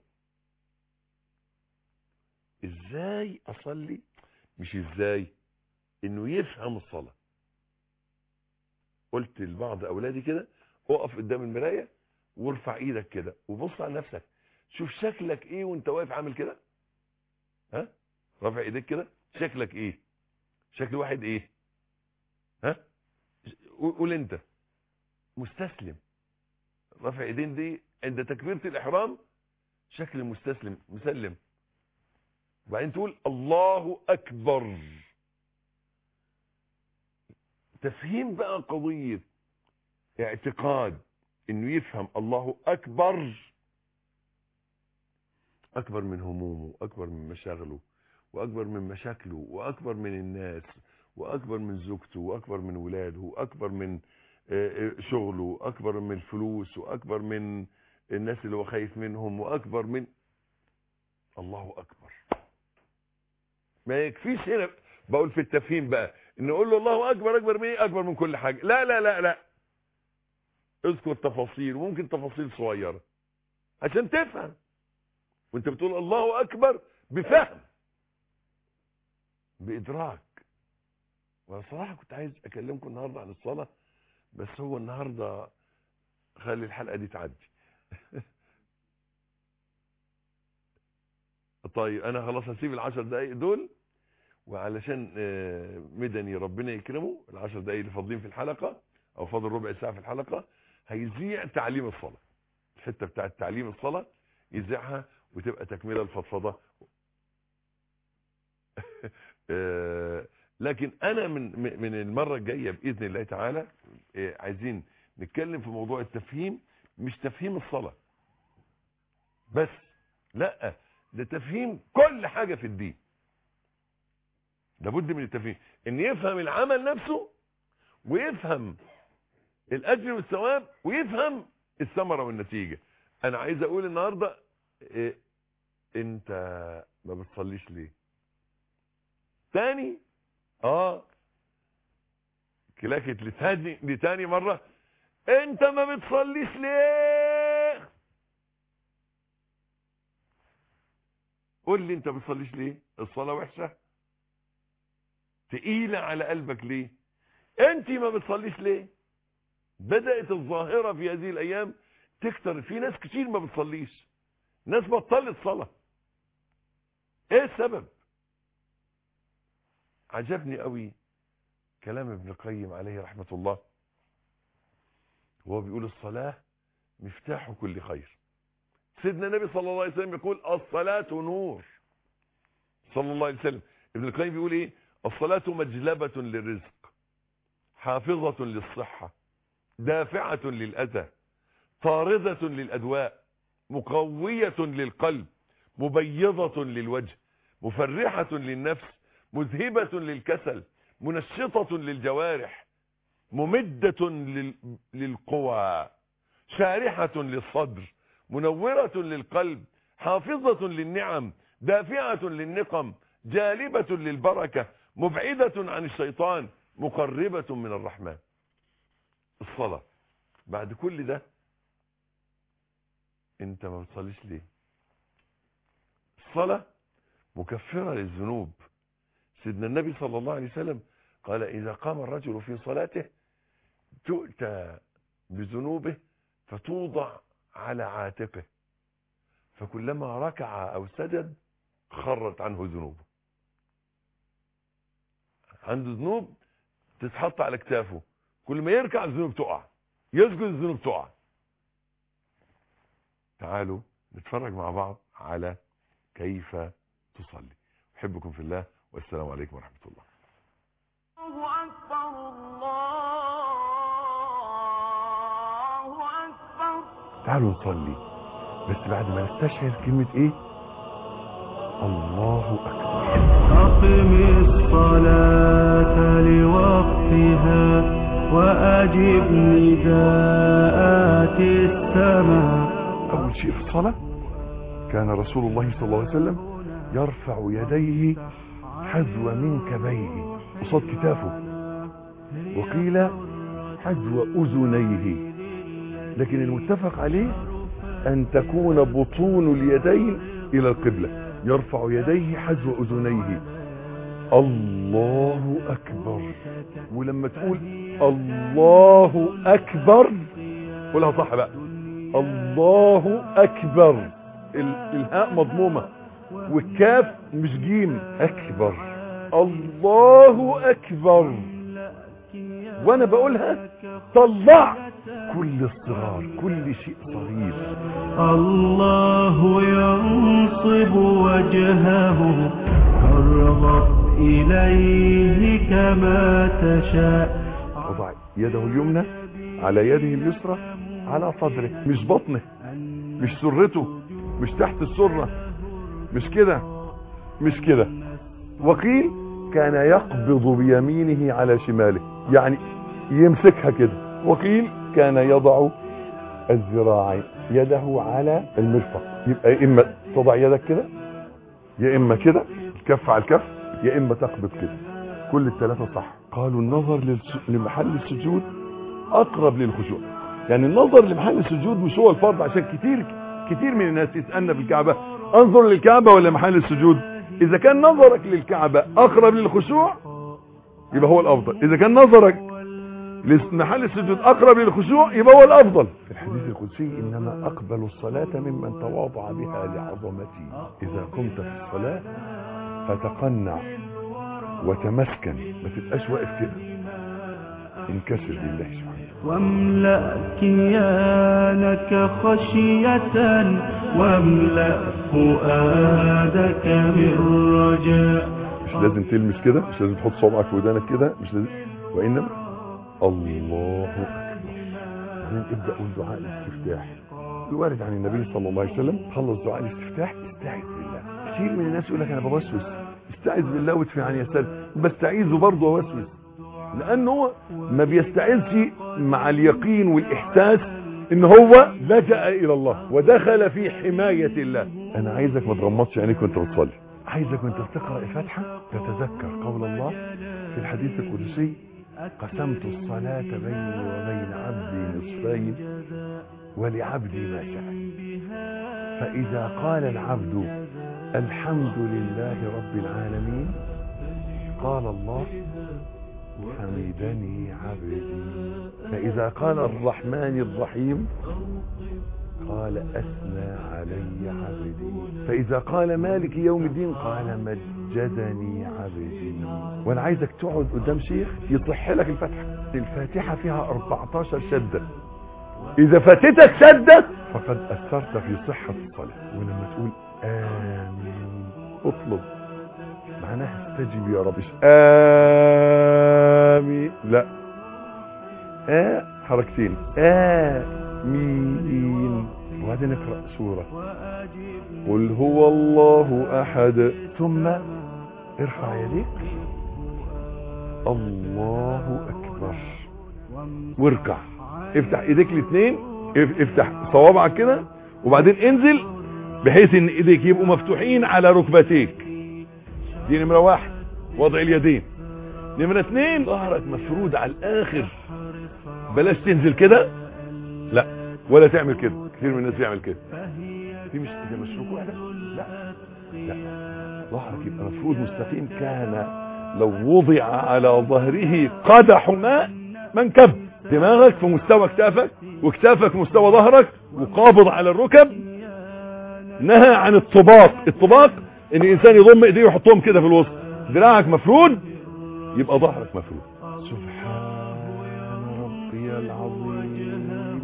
إزاي أصلي مش إزاي إنه يفهم الصلاة قلت لبعض أولادي كده اقف قدام المراية وارفع ايدك كده وبص على نفسك شوف شكلك ايه وانت واقف عامل كده ها رافع ايديك كده شكلك ايه شكل واحد ايه ها قول قول انت مستسلم رافع ايدين دي عند تكبيرة الاحرام شكل مستسلم مسلم وبعدين تقول الله اكبر تفهيم بقى قضية اعتقاد انه يفهم الله اكبر اكبر من همومه اكبر من مشاغله واكبر من مشاكله واكبر من الناس واكبر من زوجته واكبر من ولاده واكبر من آه، آه، شغله واكبر من الفلوس واكبر من الناس اللي هو خايف منهم واكبر من الله اكبر ما يكفيش هنا بقول في التفهيم بقى ان نقول له الله اكبر اكبر من ايه اكبر من كل حاجه لا لا لا لا اذكر تفاصيل وممكن تفاصيل صغيره عشان تفهم وانت بتقول الله اكبر بفهم بادراك وصراحه كنت عايز اكلمكم النهارده عن الصلاه بس هو النهارده خلي الحلقه دي تعدي طيب انا خلاص هسيب العشر دقايق دول وعلشان آه، مدني ربنا يكرمه العشر دقايق اللي فاضلين في الحلقه او فاضل ربع ساعه في الحلقه هيذيع تعليم الصلاه الحته بتاعه تعليم الصلاه يذيعها وتبقى تكمله الفضفضه آه، لكن انا من من- من المره الجايه باذن الله تعالى آه، عايزين نتكلم في موضوع التفهيم مش تفهيم الصلاه بس لا ده تفهيم كل حاجه في الدين لابد من التفهيم ان يفهم العمل نفسه ويفهم الاجر والثواب ويفهم الثمره والنتيجه انا عايز اقول النهارده إيه انت ما بتصليش ليه تاني اه كلاكت لتاني لتاني مره انت ما بتصليش ليه قول لي انت ما بتصليش ليه الصلاه وحشه تقيلة على قلبك ليه انت ما بتصليش ليه بدأت الظاهرة في هذه الايام تكتر في ناس كتير ما بتصليش ناس بطلت صلاة ايه السبب عجبني قوي كلام ابن القيم عليه رحمة الله وهو بيقول الصلاة مفتاح كل خير سيدنا النبي صلى الله عليه وسلم يقول الصلاة نور صلى الله عليه وسلم ابن القيم بيقول ايه الصلاة مجلبة للرزق حافظة للصحة دافعة للأذى طاردة للأدواء مقوية للقلب مبيضة للوجه مفرحة للنفس مذهبة للكسل منشطة للجوارح ممدة لل... للقوى شارحة للصدر منورة للقلب حافظة للنعم دافعة للنقم جالبة للبركة مبعدة عن الشيطان مقربة من الرحمن الصلاة بعد كل ده انت ما بتصليش ليه الصلاة مكفرة للذنوب سيدنا النبي صلى الله عليه وسلم قال إذا قام الرجل في صلاته تؤتى بذنوبه فتوضع على عاتقه فكلما ركع أو سجد خرت عنه ذنوبه عنده ذنوب تتحط على كتافه كل ما يركع الذنوب تقع يسجد الذنوب تقع تعالوا نتفرج مع بعض على كيف تصلي أحبكم في الله والسلام عليكم ورحمة الله الله أكبر الله أكبر تعالوا نصلي بس بعد ما نستشعر كلمة ايه الله أكبر أقم الصلاة لوقتها وأجب نداءات السماء أول شيء في الصلاة كان رسول الله صلى الله عليه وسلم يرفع يديه حذو منكبيه قصاد كتافه وقيل حذو أذنيه لكن المتفق عليه أن تكون بطون اليدين إلى القبلة يرفع يديه حذو أذنيه الله أكبر ولما تقول الله أكبر قولها صح بقى الله أكبر ال- الهاء مضمومة والكاف مش جيم أكبر الله أكبر وأنا بقولها طلع كل الصغار كل شيء صغير الله ينصب وجهه فارغب إليه كما تشاء وضع يده اليمنى على يده اليسرى على صدره مش بطنه مش سرته مش تحت السرة مش كده مش كده وقيل كان يقبض بيمينه على شماله يعني يمسكها كده وقيل كان يضع الذراعين يده على المرفق يبقى يا اما تضع يدك كده يا اما كده الكف على الكف يا اما تقبض كده كل الثلاثه صح قالوا النظر للس- لمحل السجود اقرب للخشوع يعني النظر لمحل السجود مش هو الفرض عشان كتير كتير من الناس يسالنا في الكعبه انظر للكعبه ولا محل السجود اذا كان نظرك للكعبه اقرب للخشوع يبقى هو الافضل اذا كان نظرك لمحل السجود اقرب للخشوع يبقى هو الافضل في الحديث القدسي انما اقبل الصلاه ممن تواضع بها لعظمتي اذا قمت في الصلاه فتقنع وتمسكن ما تبقاش واقف كده انكسر لله سبحانه واملأ كيانك خشية واملأ فؤادك من رجاء مش لازم تلمس كده مش لازم تحط صبعك في ودانك كده مش لازم وانما الله اكبر بعدين ابدا قول دعاء الاستفتاح الوارد عن النبي صلى الله عليه وسلم خلص دعاء الاستفتاح استعذ بالله كتير من الناس يقول لك انا بوسوس استعذ بالله وادفع عن يسار بستعيذه برضه اوسوس لانه هو ما بيستعذش مع اليقين والاحساس ان هو لجأ الى الله ودخل في حماية الله انا عايزك ما تغمضش عينيك وانت بتصلي عايزك وانت بتقرأ الفاتحة تتذكر قول الله في الحديث القدسي قسمت الصلاة بيني وبين عبدي نصفين ولعبدي ما سأل فإذا قال العبد الحمد لله رب العالمين قال الله حمدني عبدي فإذا قال الرحمن الرحيم قال أثنى علي عبدي فإذا قال مالك يوم الدين قال مجدني عبدي وأنا عايزك تقعد قدام شيخ يصح لك الفاتحة الفاتحة فيها 14 شدة إذا فاتتك شدة فقد أثرت في صحة الصلاة ولما تقول آمين اطلب معناها استجب يا رب مش آمين لا آ حركتين آمين وبعدين اقرأ سورة قل هو الله أحد ثم ارفع يديك الله أكبر واركع افتح ايديك الاثنين اف- افتح صوابعك كده وبعدين انزل بحيث ان ايديك يبقوا مفتوحين على ركبتيك دي نمرة واحد وضع اليدين نمرة اتنين ظهرك مفرود على الاخر بلاش تنزل كده لا ولا تعمل كده كتير من الناس بيعمل كده دي مش دي مش ركوع ده لا لا ظهرك يبقى مفروض مستقيم كان لو وضع على ظهره قدح ماء منكب دماغك في مستوى كتافك وكتافك مستوى ظهرك وقابض على الركب نهى عن الطباق الطباق ان الانسان يضم ايديه ويحطهم كده في الوسط دراعك مفرود يبقى ظهرك مفرود سبحان ربي العظيم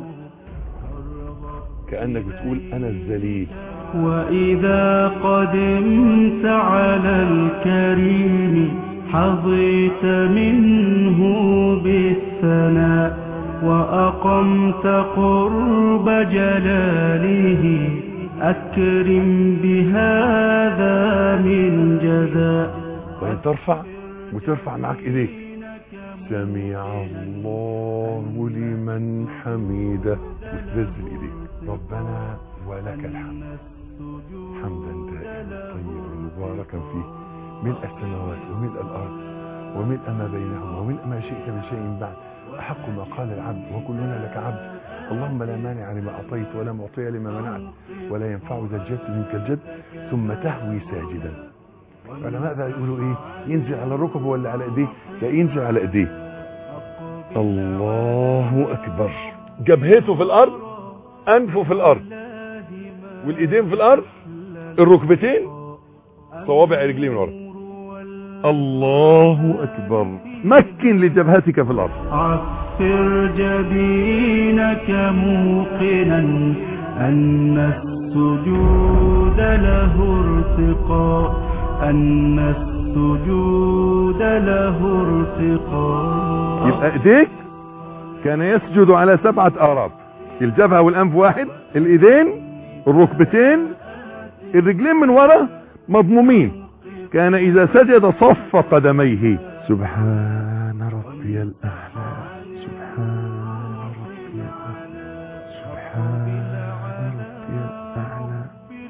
كأنك بتقول انا الذليل وإذا قدمت على الكريم حظيت منه بالثناء وأقمت قرب جلاله أكرم بهذا من جزاء وان ترفع وترفع معاك ايديك سمع الله لمن حميده وتنزل ايديك ربنا ولك الحمد حمدا دائما طيبا مباركا فيه ملء السماوات وملء الارض وملء ما بينهما وملء ما شئت من شيء بعد احق ما قال العبد وكلنا لك عبد اللهم لا مانع لما اعطيت ولا معطي لما منعت ولا ينفع ذا الجد منك الجد ثم تهوي ساجدا العلماء بقى يقولوا ايه ينزل على ركبه ولا على ايديه لا ينزل على ايديه الله اكبر جبهته في الارض انفه في الارض والايدين في الارض الركبتين صوابع رجليه من ورا الله اكبر مكن لجبهتك في الارض عفر جبينك موقنا أن السجود له ارتقاء أن السجود له ارتقاء يبقى ايديك كان يسجد على سبعة اعراب الجبهة والانف واحد الايدين الركبتين الرجلين من ورا مضمومين كان اذا سجد صف قدميه سبحان ربي الاعلى سبحان ربي الاعلى سبحان ربي الاعلى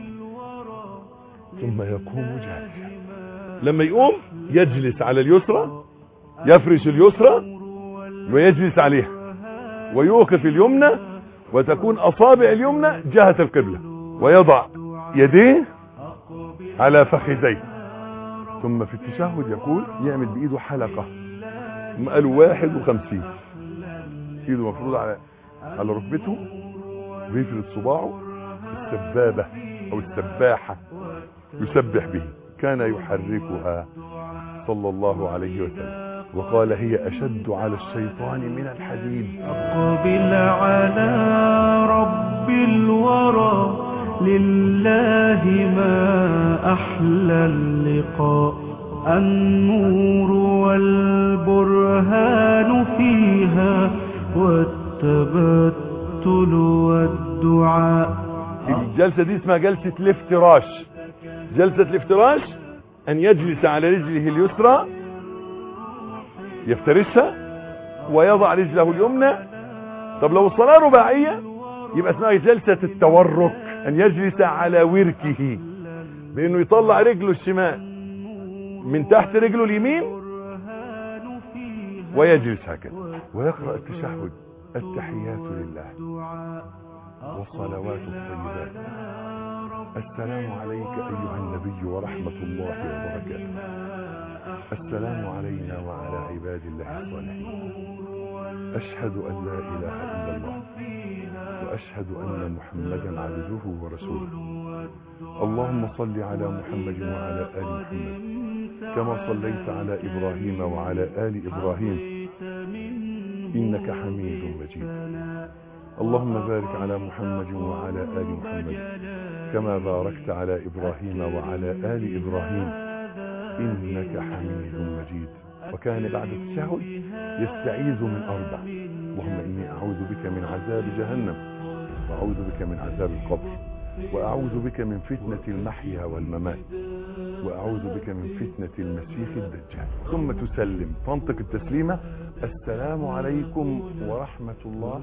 ثم يقوم جالسا لما يقوم يجلس على اليسرى يفرش اليسرى ويجلس عليها ويوقف اليمنى وتكون اصابع اليمنى جهة القبلة ويضع يديه على فخذيه ثم في التشهد يقول يعمل بايده حلقة ثم قالوا واحد وخمسين ايده مفروض على على ركبته ويفرد صباعه السبابة او السباحة يسبح به كان يحركها صلى الله عليه وسلم وقال هي اشد على الشيطان من الحديد أقبل على رب الورى لله ما أحلى اللقاء النور والبرهان فيها والتبتل والدعاء الجلسة دي اسمها جلسة الافتراش جلسة الافتراش ان يجلس على رجله اليسرى يفترشها ويضع رجله اليمنى طب لو الصلاة رباعية يبقى اسمها جلسة التورك ان يجلس على وركه بانه يطلع رجله الشمال من تحت رجله اليمين ويجلس هكذا ويقرأ التشهد التحيات لله والصلوات الطيبات السلام عليك أيها النبي ورحمة الله وبركاته السلام علينا وعلى عباد الله الصالحين أشهد أن لا إله إلا الله وأشهد أن محمدا عبده ورسوله اللهم صل على محمد وعلى آل محمد كما صليت على إبراهيم وعلى آل إبراهيم إنك حميد مجيد اللهم بارك على محمد وعلى آل محمد كما باركت على إبراهيم وعلى آل إبراهيم إنك حميد مجيد وكان بعد التشهد يستعيذ من أربع اللهم إني أعوذ بك من عذاب جهنم وأعوذ بك من عذاب القبر وأعوذ بك من فتنة المحيا والممات وأعوذ بك من فتنة المسيح الدجال ثم تسلم تنطق التسليمة السلام عليكم ورحمة الله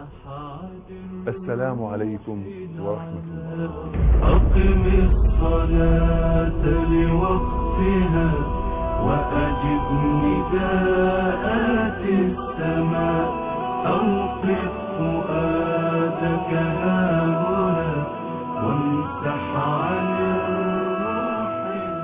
السلام عليكم ورحمة الله أقم الصلاة لوقتها وأجب نداءات السماء أوقف فؤادك هاهنا وامسح عن الروح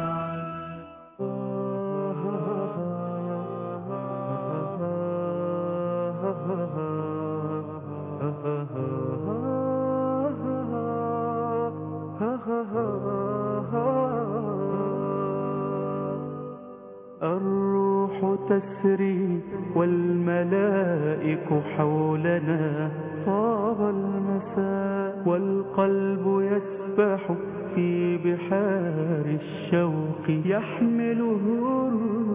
الروح تسري والملائك حولنا طاب المساء والقلب يسبح في بحار الشوق يحمله